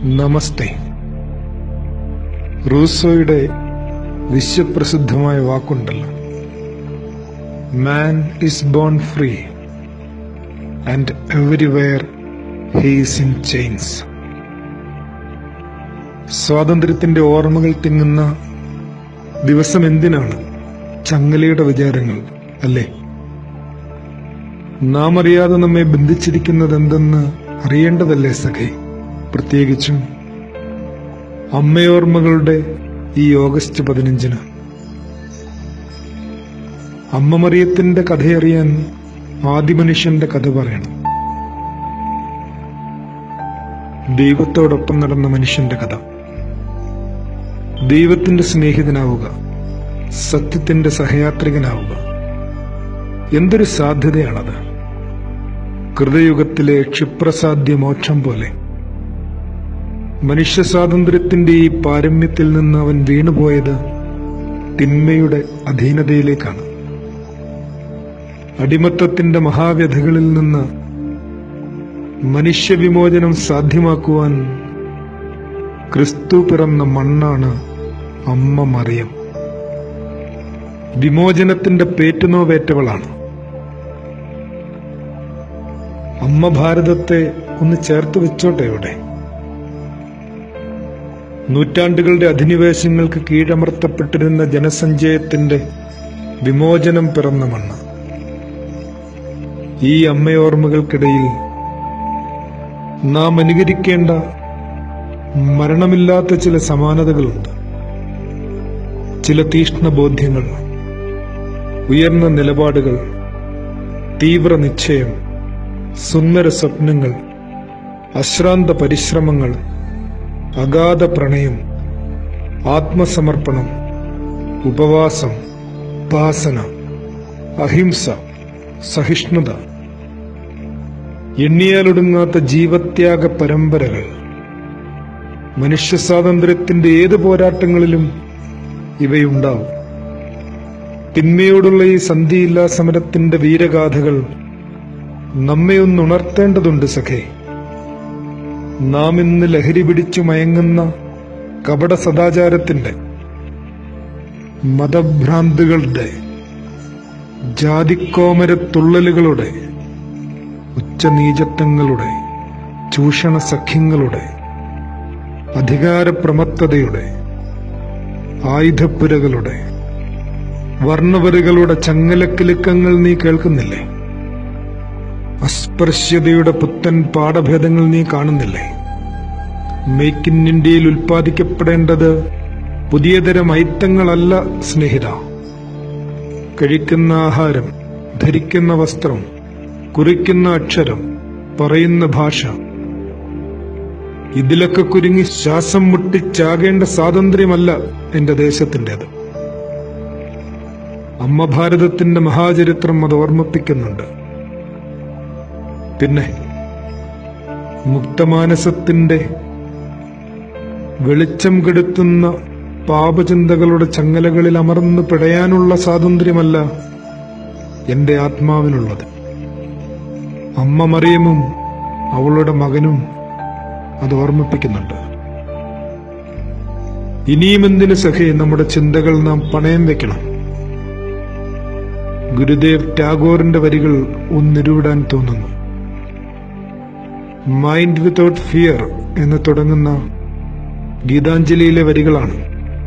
നമസ്തേ റൂസോയുടെ വിശ്വപ്രസിദ്ധമായ വാക്കുണ്ടല്ലോ man is born free and everywhere he's in chains സ്വാതന്ത്ര്യത്തിന്റെ ഓർമ്മകൾ തിങ്ങുന്ന ദിവസം എന്തിനാണ് ചങ്ങലയുടെ വിചാരങ്ങൾ അല്ലേ നാം അറിയാതെ നമ്മെ ബന്ധിച്ചിരിക്കുന്നത് എന്തെന്ന് അറിയേണ്ടതല്ലേ സഖേ പ്രത്യേകിച്ചും അമ്മയോർമ്മകളുടെ ഈ ഓഗസ്റ്റ് പതിനഞ്ചിന് അമ്മ മറിയത്തിന്റെ കഥയറിയാൻ ആദിമനുഷ്യന്റെ കഥ പറയണം ദൈവത്തോടൊപ്പം നടന്ന മനുഷ്യന്റെ കഥ ദൈവത്തിന്റെ സ്നേഹിതനാവുക സത്യത്തിന്റെ സഹയാത്രികനാവുക എന്തൊരു സാധ്യതയാണത് കൃതയുഗത്തിലെ ക്ഷിപ്രസാധ്യ മോക്ഷം പോലെ മനുഷ്യ സ്വാതന്ത്ര്യത്തിന്റെ ഈ പാരമ്യത്തിൽ നിന്ന് അവൻ വീണുപോയത് തിന്മയുടെ അധീനതയിലേക്കാണ് അടിമത്തത്തിന്റെ മഹാവ്യഥകളിൽ നിന്ന് മനുഷ്യവിമോചനം സാധ്യമാക്കുവാൻ ക്രിസ്തു പിറന്ന മണ്ണാണ് അമ്മ മറിയം വിമോചനത്തിന്റെ പേറ്റുനോവേറ്റവളാണ് അമ്മ ഭാരതത്തെ ഒന്ന് ചേർത്ത് വെച്ചോട്ടെ ഇവിടെ നൂറ്റാണ്ടുകളുടെ അധിനിവേശങ്ങൾക്ക് കീഴമർത്തപ്പെട്ടിരുന്ന ജനസഞ്ചയത്തിന്റെ വിമോചനം പിറന്ന മണ്ണ് ഈ അമ്മയോർമ്മകൾക്കിടയിൽ നാം അനുകരിക്കേണ്ട മരണമില്ലാത്ത ചില സമാനതകളുണ്ട് ചില തീഷ്ണ ബോധ്യങ്ങൾ ഉയർന്ന നിലപാടുകൾ തീവ്ര നിശ്ചയം സുന്ദര സ്വപ്നങ്ങൾ അശ്രാന്ത പരിശ്രമങ്ങൾ അഗാധ പ്രണയം ആത്മസമർപ്പണം ഉപവാസം ഉപാസന അഹിംസ സഹിഷ്ണുത എണ്ണിയാലൊടുങ്ങാത്ത ജീവത്യാഗ പരമ്പരകൾ മനുഷ്യ സ്വാതന്ത്ര്യത്തിന്റെ ഏത് പോരാട്ടങ്ങളിലും ഇവയുണ്ടാവും തിന്മയോടുള്ള ഈ സന്ധിയില്ലാ സമരത്തിന്റെ വീരഗാഥകൾ നമ്മെ ഒന്ന് ഉണർത്തേണ്ടതുണ്ട് സഖേ നാം ഇന്ന് ലഹരി പിടിച്ചു മയങ്ങുന്ന കപട സദാചാരത്തിന്റെ മതഭ്രാന്തുകളുടെ ജാതിക്കോമരത്തുള്ളലുകളുടെ ഉച്ചനീചത്വങ്ങളുടെ ചൂഷണ സഖ്യങ്ങളുടെ അധികാരപ്രമത്തതയുടെ ആയുധപ്പുരകളുടെ വർണ്ണവരുകളുടെ ചങ്ങലക്കിലുക്കങ്ങൾ നീ കേൾക്കുന്നില്ലേ അസ്പൃശ്യതയുടെ പുത്തൻ പാഠഭേദങ്ങൾ നീ കാണുന്നില്ലേ മേക്ക് ഇൻ ഇന്ത്യയിൽ ഉൽപ്പാദിക്കപ്പെടേണ്ടത് പുതിയതരം ഐറ്റങ്ങളല്ല സ്നേഹിത കഴിക്കുന്ന ആഹാരം ധരിക്കുന്ന വസ്ത്രം കുറിക്കുന്ന അക്ഷരം പറയുന്ന ഭാഷ ഇതിലൊക്കെ കുരുങ്ങി ശ്വാസം മുട്ടിച്ചാകേണ്ട സ്വാതന്ത്ര്യമല്ല എന്റെ ദേശത്തിൻ്റെത് അമ്മ ഭാരതത്തിന്റെ മഹാചരിത്രം അത് ഓർമ്മിപ്പിക്കുന്നുണ്ട് പിന്നെ മുക്തമാനസത്തിന്റെ വെളിച്ചം കെടുത്തുന്ന പാപചിന്തകളുടെ ചങ്ങലകളിൽ അമർന്ന് പിടയാനുള്ള സ്വാതന്ത്ര്യമല്ല എന്റെ ആത്മാവിനുള്ളത് അമ്മ മറിയമും അവളുടെ മകനും അത് ഓർമ്മിപ്പിക്കുന്നുണ്ട് ഇനിയും എന്തിന് സഖേ നമ്മുടെ ചിന്തകൾ നാം പണയം വെക്കണം ഗുരുദേവ് ടാഗോറിന്റെ വരികൾ ഒന്നിരുവിടാൻ തോന്നുന്നു മൈൻഡ് വിത്തൗട്ട് ഫിയർ എന്ന് തുടങ്ങുന്ന ഗീതാഞ്ജലിയിലെ വരികളാണ്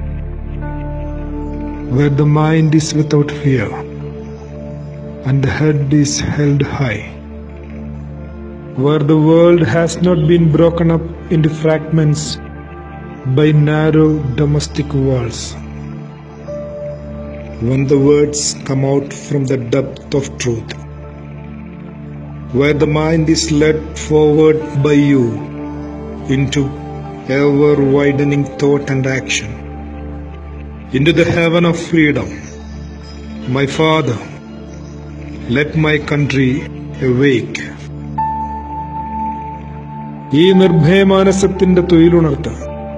where the mind is without fear and the head is held high where the world has not been broken up into fragments by narrow domestic walls when the words come out from the depth of truth, where the mind is led forward by you into ever widening thought and action, into the heaven of freedom. My Father, let my country awake. ഈ നിർഭയമാനസത്തിന്റെ തൊഴിലുണർത്ത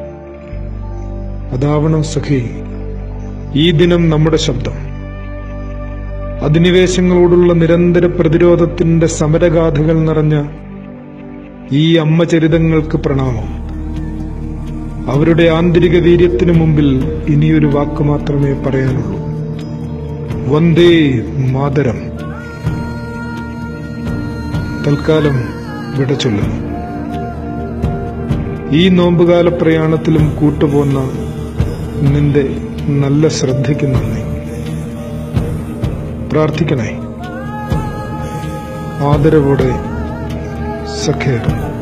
അതാവണം സഖി ഈ ദിനം നമ്മുടെ ശബ്ദം അധിനിവേശങ്ങളോടുള്ള നിരന്തര പ്രതിരോധത്തിന്റെ സമരഗാഥകൾ നിറഞ്ഞ ഈ അമ്മ ചരിതങ്ങൾക്ക് പ്രണാമം അവരുടെ ആന്തരിക വീര്യത്തിനു മുമ്പിൽ ഇനിയൊരു വാക്ക് മാത്രമേ പറയാനുള്ളൂ വന്ദേ മാതരം തൽക്കാലം വിട ചൊല്ലുന്നു ഈ നോമ്പുകാല പ്രയാണത്തിലും കൂട്ടുപോന്ന നിന്റെ നല്ല ശ്രദ്ധയ്ക്ക് നന്ദി പ്രാർത്ഥിക്കണേ ആദരവോടെ സഖേർ